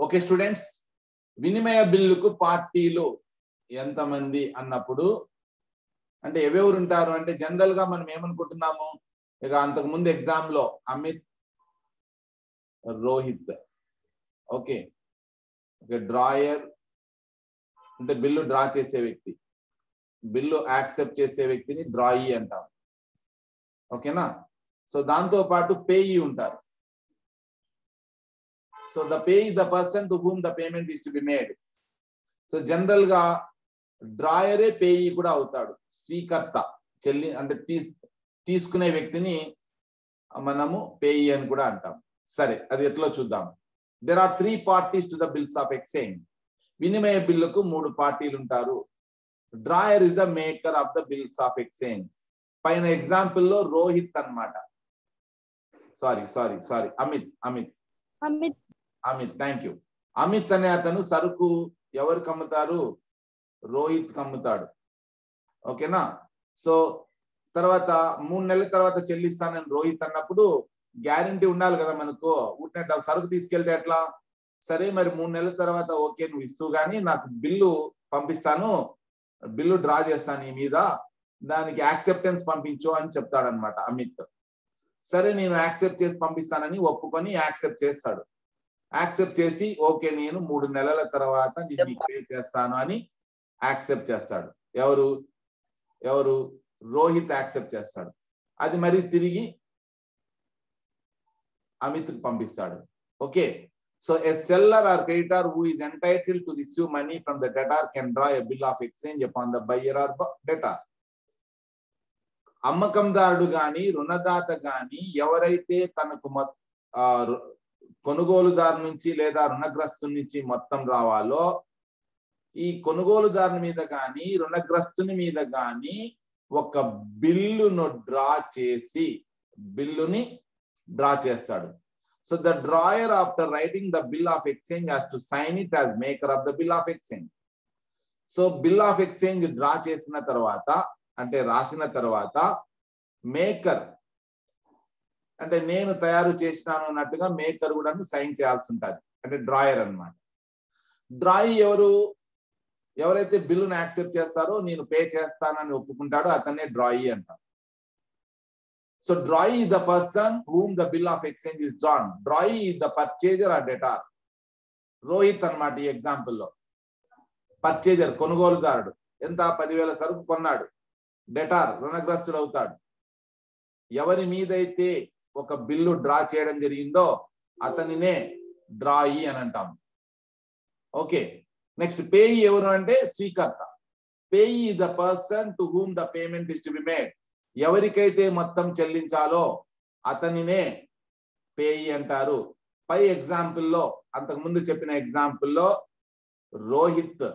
Okay students వినిమయ బిల్లుకు పార్టీలు ఎంతమంది అన్నప్పుడు అంటే ఎవరెవరు ఉంటారు అంటే జనరల్ గా మనం ఏమనుకుంటున్నాము ఇక అంతకు ముందు ఎగ్జామ్ లో Amit Rohit okay okay drawer అంటే బిల్లు డ్రా చేసే వ్యక్తి బిల్లు యాక్సెప్ట్ చేసే వ్యక్తిని డ్రాయి అంటాం ఓకేనా సో దాంతో పాటు పేయి ఉంటారు so the pay the person to whom the payment is to be made so general గా డ్రాయరే పేయి కూడా అవుతాడు స్వీకర్త చెల్లి అంటే తీ తీసుకునే వ్యక్తిని మనము పేయి అని కూడా అంటాం సరే అది ఎట్లా చూద్దాం there are three parties to the bills of exchange వినిమయ బిల్లుకు మూడు పార్టీలు ఉంటారు drawer is the maker of the bills of exchange పైన ఎగ్జాంపుల్ లో రోహిత్ అన్నమాట sorry sorry sorry Amit Amit Amit Amit thank you Amit అనే అతను సరుకు ఎవరికి అమ్ముతారు రోహిత్ కమ్ముతాడు ఓకేనా సో తర్వాత మూడు నెలల తర్వాత చెల్లిస్తానని రోహిత్ అన్నప్పుడు గ్యారంటీ ఉండాలి కదా మనకు ఊటినట్టు సరుకు తీసుకెళ్తే ఎట్లా సరే మరి మూడు నెలల తర్వాత ఓకే నువ్వు ఇస్తూ గానీ నాకు బిల్లు పంపిస్తాను బిల్లు డ్రా చేస్తాను నీ మీద దానికి యాక్సెప్టెన్స్ పంపించు అని చెప్తాడనమాట అమిత్ సరే నేను యాక్సెప్ట్ చేసి పంపిస్తానని ఒప్పుకొని యాక్సెప్ట్ చేస్తాడు యాక్సెప్ట్ చేసి ఓకే నేను మూడు నెలల తర్వాత నేను పే చేస్తాను అని యాక్సెప్ట్ చేస్తాడు ఎవరు ఎవరు రోహిత్ యాక్సెప్ట్ చేస్తాడు అది మరి తిరిగి అమిత్ పంపిస్తాడు okay so a seller or creditor who is entitle to receive money from the debtor can draw a bill of exchange upon the buyer or debtor అమ్మకందారుడు గాని రుణదాత గాని ఎవరైతే తనకు కొనుగోలుదారు నుంచి లేదా రుణగ్రస్తు నుంచి మొత్తం రావాలో ఈ కొనుగోలుదారుని మీద కానీ రుణగ్రస్తుని మీద కానీ ఒక బిల్లును డ్రా చేసి బిల్లుని డ్రా చేస్తాడు so the drawer after writing the bill of exchange has to sign it as maker of the bill of exchange so bill of exchange draw చేసిన తర్వాత అంటే రాసిన తర్వాత మేకర్ అంటే నేను తయారు చేసినాను అన్నట్టుగా మేకర్ కూడా సైన్ చేయాల్సి ఉంటుంది అంటే డ్రాయర్ అనమాట డ్రాయి ఎవరు ఎవరైతే బిల్లును యాక్సెప్ట్ చేస్తారో నేను పే చేస్తానని ఒప్పుకుంటాడో అతన్నే డ్రాయి అంటారు so drawee the person whom the bill of exchange is drawn drawee is the purchaser or debtor Rohit అనమాట ఈ ఎగ్జాంపుల్లో పర్చేజర్ కొనుగోలుదారుడు ఎంత పదివేల సరుకు కొన్నాడు డెటార్ రుణగ్రస్తుడు అవుతాడు ఎవరి మీదైతే ఒక బిల్లు డ్రా చేయడం జరిగిందో అతనినే డ్రాయి అని అంటాం ఓకే నెక్స్ట్ పేయి ఎవరు అంటే స్వీకర్త payee the person to whom the payment is to be made ఎవరికైతే మొత్తం చెల్లించాలో అతనినే పేయి అంటారు పై ఎగ్జాంపుల్లో అంతకు ముందు చెప్పిన ఎగ్జాంపుల్లో రోహిత్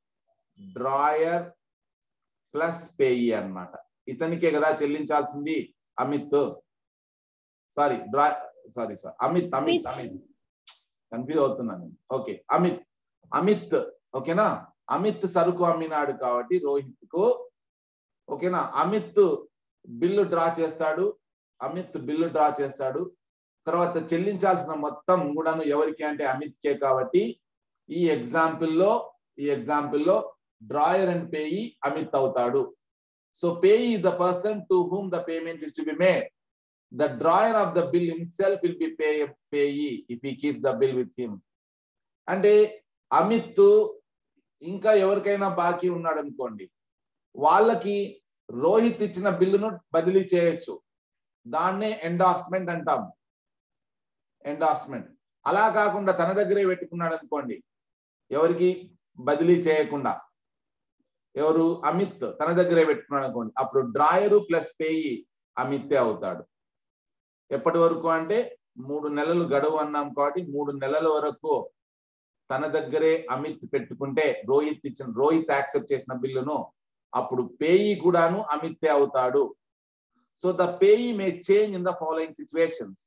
డ్రాయర్ ప్లస్ పేయి అనమాట ఇతనికే కదా చెల్లించాల్సింది Amit sorry draw sorry sir Amit Amit Amit confuse అవుతున్నాను ఓకే అమిత్ అమిత్ ఓకేనా అమిత్ సరుకు అమ్మినాడు కాబట్టి రోహిత్ కు ఓకేనా అమిత్ బిల్లు డ్రా చేస్తాడు అమిత్ బిల్లు డ్రా చేస్తాడు తర్వాత చెల్లించాల్సిన మొత్తం కూడాను ఎవరికి అంటే అమిత్కే కాబట్టి ఈ ఎగ్జాంపుల్లో ఈ ఎగ్జాంపుల్లో డ్రాయర్ అండ్ పేయి అమిత్ అవుతాడు so payee the person to whom the payment is to be made the drawer of the bill himself will be pay payee if he keep the bill with him అంటే అమిత్ ఇంకా ఎవరికైనా బాకీ ఉన్నాడు అనుకోండి వాళ్ళకి రోహిత్ ఇచ్చిన బిల్లును బదిలీ చేయొచ్చు దాన్నే ఎండార్స్మెంట్ అంటాం ఎండార్స్మెంట్ అలా కాకుండా తన దగ్గరే పెట్టుకున్నాడు అనుకోండి ఎవరికి బదిలీ చేయకుండా ఎవరు అమిత్ తన దగ్గరే పెట్టుకున్నాడు అనుకోండి అప్పుడు డ్రాయరు ప్లస్ పేయి అమిత్తే అవుతాడు ఎప్పటి వరకు అంటే మూడు నెలలు గడువు అన్నాం కాబట్టి మూడు నెలల వరకు తన దగ్గరే అమిత్ పెట్టుకుంటే రోహిత్ ఇచ్చిన రోహిత్ యాక్సెప్ట్ చేసిన బిల్లును అప్పుడు పేయి కూడాను అమిత్తే అవుతాడు so the payee may change in the following situations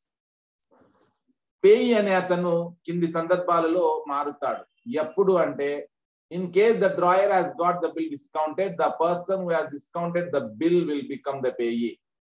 payee అనే అతను కింది సందర్భాలలో మారుతాడు ఎప్పుడు అంటే in case the drawer has got the bill discounted the person who has discounted the bill will become the payee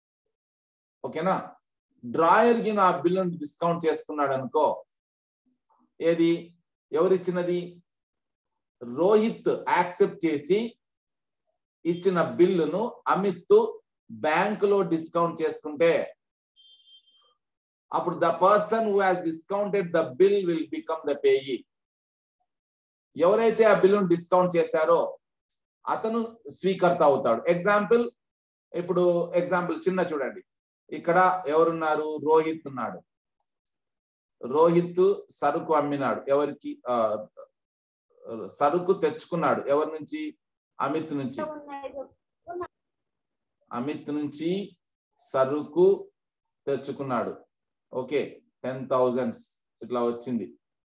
ఓకేనా డ్రాయర్ కి నా బిల్లును డిస్కౌంట్ చేసుకున్నాడు అనుకో ఏది ఎవరిచ్చినది రోహిత్ యాక్సెప్ట్ చేసి ఇచ్చిన బిల్లును అమిత్ బ్యాంకులో డిస్కౌంట్ చేసుకుంటే అప్పుడు the person who has discounted the bill will become the payee ఎవరైతే ఆ బిల్లును డిస్కౌంట్ చేశారో అతను స్వీకర్త అవుతాడు ఎగ్జాంపుల్ ఇప్పుడు ఎగ్జాంపుల్ చిన్న చూడండి ఇక్కడ ఎవరున్నారు రోహిత్ ఉన్నాడు రోహిత్ సరుకు అమ్మినాడు ఎవరికి ఆ, సరుకు తెచ్చుకున్నాడు ఎవరి నుంచి అమిత్ నుంచి అమిత్ నుంచి సరుకు తెచ్చుకున్నాడు ఓకే టెన్ థౌజండ్స్ ఇట్లా వచ్చింది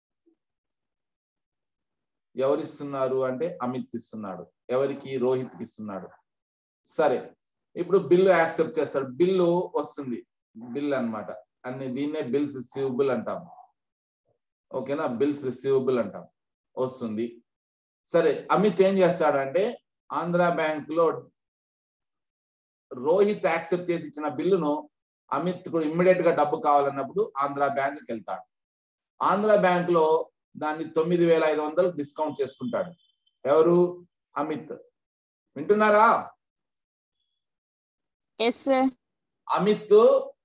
ఎవరిస్తున్నారు అంటే అమిత్ ఇస్తున్నాడు ఎవరికి రోహిత్కి ఇస్తున్నాడు సరే ఇప్పుడు బిల్లు యాక్సెప్ట్ చేస్తాడు బిల్లు వస్తుంది బిల్ అన్నమాట అన్ని దీన్నే బిల్స్ రిసీవబుల్ అంటాం ఓకేనా బిల్స్ రిసీవబుల్ అంటాం వస్తుంది సరే అమిత్ ఏం చేస్తాడంటే ఆంధ్ర బ్యాంక్ లో రోహిత్ యాక్సెప్ట్ చేసి ఇచ్చిన బిల్లును అమిత్ కూడా ఇమ్మీడియట్ గా డబ్బు కావాలన్నప్పుడు ఆంధ్ర బ్యాంక్కి వెళ్తాడు ఆంధ్ర బ్యాంక్ లో దాన్ని తొమ్మిది వేల ఐదు వందలు డిస్కౌంట్ చేసుకుంటాడు ఎవరు అమిత్ వింటున్నారా ఎస్ అమిత్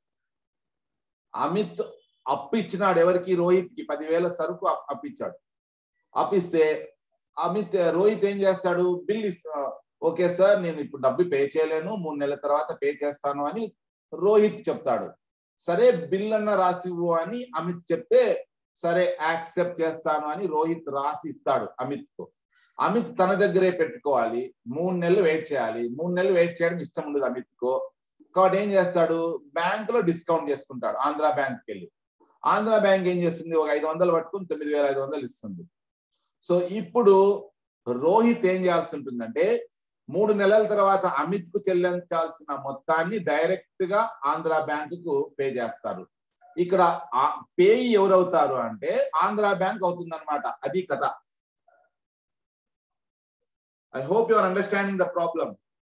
అమిత్ అప్పు ఇచ్చినాడు ఎవరికి రోహిత్ కి పదివేల సరుకు అప్- అప్పిచ్చాడు అప్పిస్తే అమిత్ రోహిత్ ఏం చేస్తాడు బిల్ ఓకే సార్ నేను ఇప్పుడు డబ్బు పే చేయలేను మూడు నెలల తర్వాత పే చేస్తాను అని రోహిత్ చెప్తాడు సరే బిల్ అన్న రాసి ఇవ్వు అని అమిత్ చెప్తే సరే యాక్సెప్ట్ చేస్తాను అని రోహిత్ రాసి ఇస్తాడు అమిత్ కు అమిత్ తన దగ్గరే పెట్టుకోవాలి మూడు నెలలు వెయిట్ చేయాలి మూడు నెలలు వెయిట్ చేయడం ఇష్టం ఉండదు అమిత్ కు కాబట్టి ఏం చేస్తాడు బ్యాంక్ లో డిస్కౌంట్ చేసుకుంటాడు ఆంధ్ర బ్యాంక్ వెళ్ళి ఆంధ్ర బ్యాంక్ ఏం చేస్తుంది ఒక ఐదు వందలు పట్టుకుని తొమ్మిది వేల ఐదు వందలు ఇస్తుంది సో ఇప్పుడు రోహిత్ ఏం చేయాల్సి ఉంటుందంటే మూడు నెలల తర్వాత అమిత్ కు చెల్లించాల్సిన మొత్తాన్ని డైరెక్ట్ గా ఆంధ్ర బ్యాంక్ కు పే చేస్తారు ఇక్కడ పేయి ఎవరవుతారు అంటే ఆంధ్ర బ్యాంక్ అవుతుంది అనమాట అది కథ I hope you are understanding the problem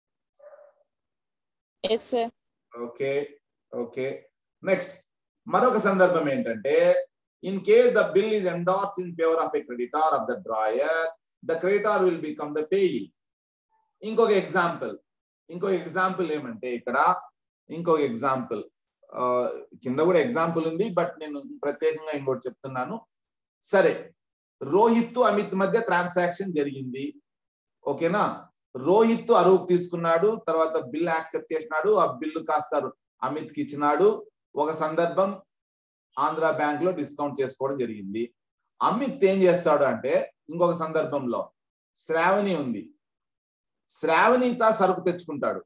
yes sir okay okay next మరొక సందర్భం ఏంటంటే in case the bill is endorse in favour of a creditor of the drawer the creditor will become the payee ఇంకొక example ఇంకొక example ఏమంటే ఇక్కడ ఇంకొక example కింద కూడా ఎగ్జాంపుల్ ఉంది బట్ నేను ప్రత్యేకంగా ఇంకోటి చెప్తున్నాను సరే రోహిత్ అమిత్ మధ్య ట్రాన్సాక్షన్ జరిగింది ఓకేనా రోహిత్ అరువు తీసుకున్నాడు తర్వాత బిల్ యాక్సెప్ట్ చేసినాడు ఆ బిల్లు కాస్త అమిత్ కి ఇచ్చినాడు ఒక సందర్భం ఆంధ్ర బ్యాంక్ లో డిస్కౌంట్ చేసుకోవడం జరిగింది అమిత్ ఏం చేస్తాడు అంటే ఇంకొక సందర్భంలో శ్రావణి ఉంది శ్రావణిత సరుకు తెచ్చుకుంటాడు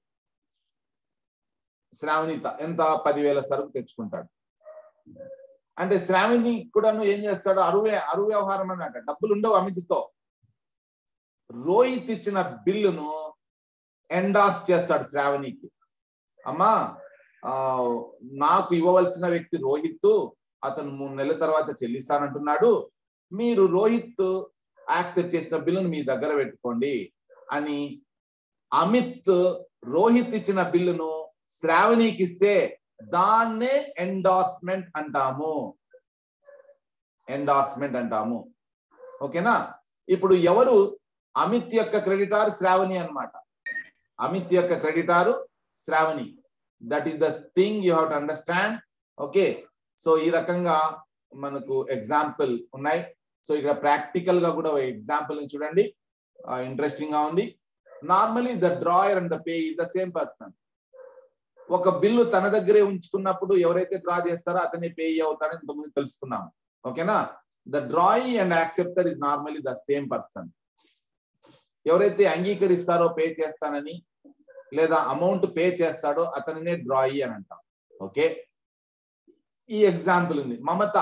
శ్రావణిత ఎంత పదివేల సరుకు తెచ్చుకుంటాడు అంటే శ్రావణి కూడాను ఏం చేస్తాడు అరువే అరువు వ్యవహారం అన్నమాట డబ్బులు ఉండవు అమిత్తో రోహిత్ ఇచ్చిన బిల్లును ఎండాస్ చేస్తాడు శ్రావణికి అమ్మా ఆ నాకు ఇవ్వవలసిన వ్యక్తి రోహిత్ అతను మూడు నెలల తర్వాత చెల్లిస్తానంటున్నాడు మీరు రోహిత్ యాక్సెప్ట్ చేసిన బిల్లును మీ దగ్గర పెట్టుకోండి అని అమిత్ రోహిత్ ఇచ్చిన బిల్లును శ్రావణికి ఇస్తే దాన్నే ఎండార్స్మెంట్ అంటాము ఎండార్స్మెంట్ అంటాము ఓకేనా ఇప్పుడు ఎవరు అమిత్ యొక్క క్రెడిటార్ శ్రావణి అన్నమాట అమిత్ యొక్క creditor Shravani that is the thing you have to understand okay so ఈ రకంగా మనకు ఎగ్జాంపుల్ ఉన్నాయి సో ఇక్కడ ప్రాక్టికల్ గా కూడా ఎగ్జాంపుల్ చూడండి ఇంట్రెస్టింగ్ గా ఉంది normally the drawer and the pay the same person ఒక బిల్లు తన దగ్గరే ఉంచుకున్నప్పుడు ఎవరైతే డ్రా చేస్తారో అతనే పే అవుతాడని ఇంతకుముందు తెలుసుకున్నాం ఓకేనా the drawee and acceptor is normally the same person ఎవరైతే అంగీకరిస్తారో పే చేస్తానని లేదా అమౌంట్ పే చేస్తాడో అతనినే డ్రాయి అని అంటాం ఓకే ఈ ఎగ్జాంపుల్ ఉంది Mamata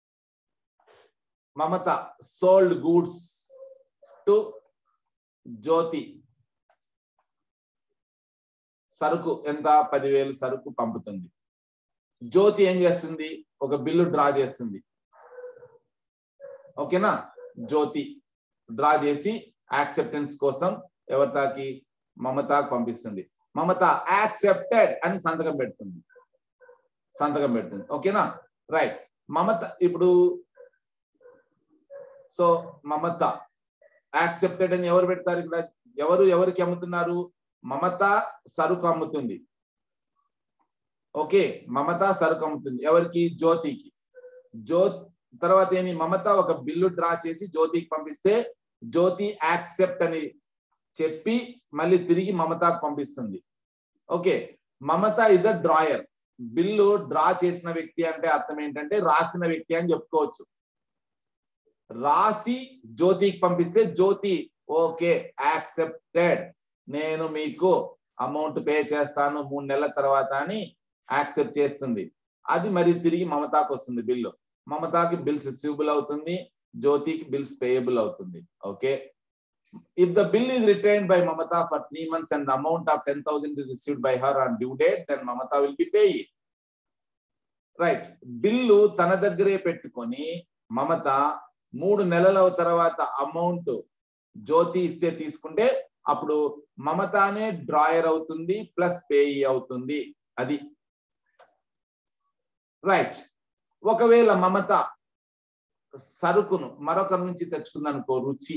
Mamata sold goods to Jyoti సరుకు ఎంత పదివేలు సరుకు పంపుతుంది జ్యోతి ఏం చేస్తుంది ఒక బిల్లు డ్రా చేస్తుంది ఓకేనా జ్యోతి డ్రా చేసి యాక్సెప్టెన్స్ కోసం ఎవరితాకి మమతాకి పంపిస్తుంది మమత యాక్సెప్టెడ్ అని సంతకం పెడుతుంది సంతకం పెడుతుంది ఓకేనా రైట్ మమత ఇప్పుడు సో మమత యాక్సెప్టెడ్ అని ఎవరు పెడతారు ఇక్కడ ఎవరు ఎవరికి అమ్ముతున్నారు మమత సరుకు అమ్ముతుంది ఓకే మమత సరుకు అమ్ముతుంది ఎవరికి జ్యోతికి జ్యో తర్వాత ఏమి మమత ఒక బిల్లు డ్రా చేసి జ్యోతికి పంపిస్తే జ్యోతి యాక్సెప్ట్ అని చెప్పి మళ్ళీ తిరిగి మమతకు పంపిస్తుంది okay Mamata is the drawer bill draw చేసిన వ్యక్తి అంటే అర్థం ఏంటంటే రాసిన వ్యక్తి అని చెప్పుకోవచ్చు రాసి జ్యోతికి పంపిస్తే జ్యోతి ఓకే యాక్సెప్టెడ్ నేను మీకు అమౌంట్ పే చేస్తాను మూడు నెలల తర్వాత అని యాక్సెప్ట్ చేస్తుంది అది మరి తిరిగి మమతాకు వస్తుంది బిల్లు మమతాకి బిల్స్ రిసీవబుల్ అవుతుంది జ్యోతికి బిల్స్ పేయబుల్ అవుతుంది okay if the bill is retained by Mamata for three months and the amount of 10,000 is received by her on due date, then Mamata will be paying. Right bill తన దగ్గరే పెట్టుకొని మమత మూడు నెలల తర్వాత amount జ్యోతి ఇస్తే తీసుకుంటే అప్పుడు మమతానే డ్రాయర్ అవుతుంది ప్లస్ పేయి అవుతుంది అది రైట్ ఒకవేళ మమత సరుకును మరొకరి నుంచి తెచ్చుకుందనుకో రుచి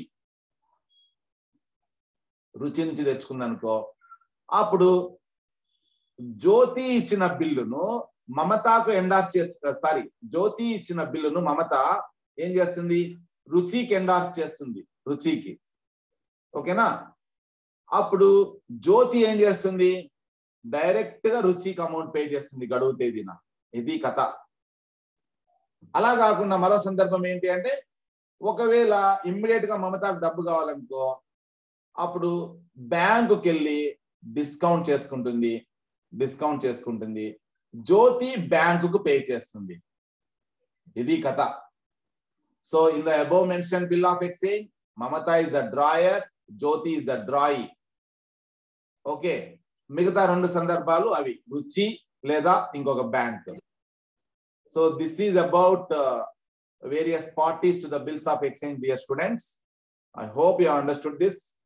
రుచి నుంచి తెచ్చుకుందనుకో అప్పుడు జ్యోతి ఇచ్చిన బిల్లును మమతాకు ఎండార్స్ చేస్తా సారీ జ్యోతి ఇచ్చిన బిల్లును మమత ఏం చేస్తుంది రుచికి ఎండార్స్ చేస్తుంది రుచికి ఓకేనా అప్పుడు జ్యోతి ఏం చేస్తుంది డైరెక్ట్ గా రుచికి అమౌంట్ పే చేస్తుంది గడువు తేదీన ఇది కథ అలా కాకుండా మరో సందర్భం ఏంటి అంటే ఒకవేళ ఇమ్మీడియట్ గా మమతాకు డబ్బు కావాలనుకో అప్పుడు బ్యాంకుకి వెళ్ళి డిస్కౌంట్ చేసుకుంటుంది డిస్కౌంట్ చేసుకుంటుంది జ్యోతి బ్యాంకుకు పే చేస్తుంది ఇది కథ so in the above mention bill of exchange Mamata is the drawer Jyoti is the drawee okay మిగతా రెండు సందర్భాలు అవి రుచి లేదా ఇంకొక bank so this is about various parties to the bills of exchange dear students I hope you understood this